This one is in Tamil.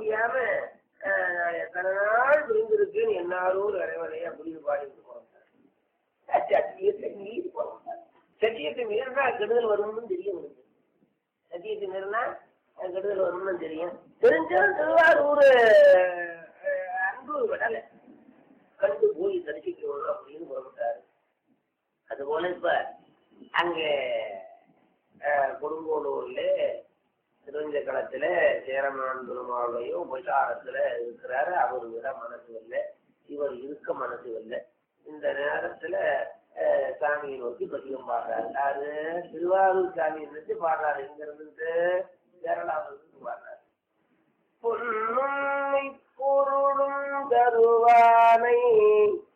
முடியாம அஹ், நான் எத்தனை நாள் விருந்திருக்கேன் என்னாரும் இறைவனை அப்படின்னு பாடிட்டு போறேன் சத்தியத்தை மீறி போறேன் சத்தியத்தை மீறினா கெடுதல் வரும்னு தெரியும் உங்களுக்கு சத்தியத்தை மீறினா அஹ், கெடுதல் வரும்னு தெரியும் தெரிஞ்சாலும் திருவாரூர் அஹ், அன்பு விடலை கண்டு போய் தரிசிக்கணும் அப்படின்னு புறப்பட்டாரு அதுபோல இப்ப அங்க அஹ், கொடுங்கோலூர்ல திருவஞ்ச களத்துல சேரமான் பெருமாளையும் உபசாரத்துல இருக்கிறாரு அவர் விட மனசு இல்லை இவர் இருக்க மனசு இல்லை இந்த நேரத்துல அஹ், சாமியை நோக்கி பதிகம் பாடுறாரு அது திருவாரூர் சாமியை நினைச்சு பாடுறாரு இங்க இருந்துட்டு கேரளாவில் இருந்து பாடுறாரு பொன்னும் பொருளும் தருவானை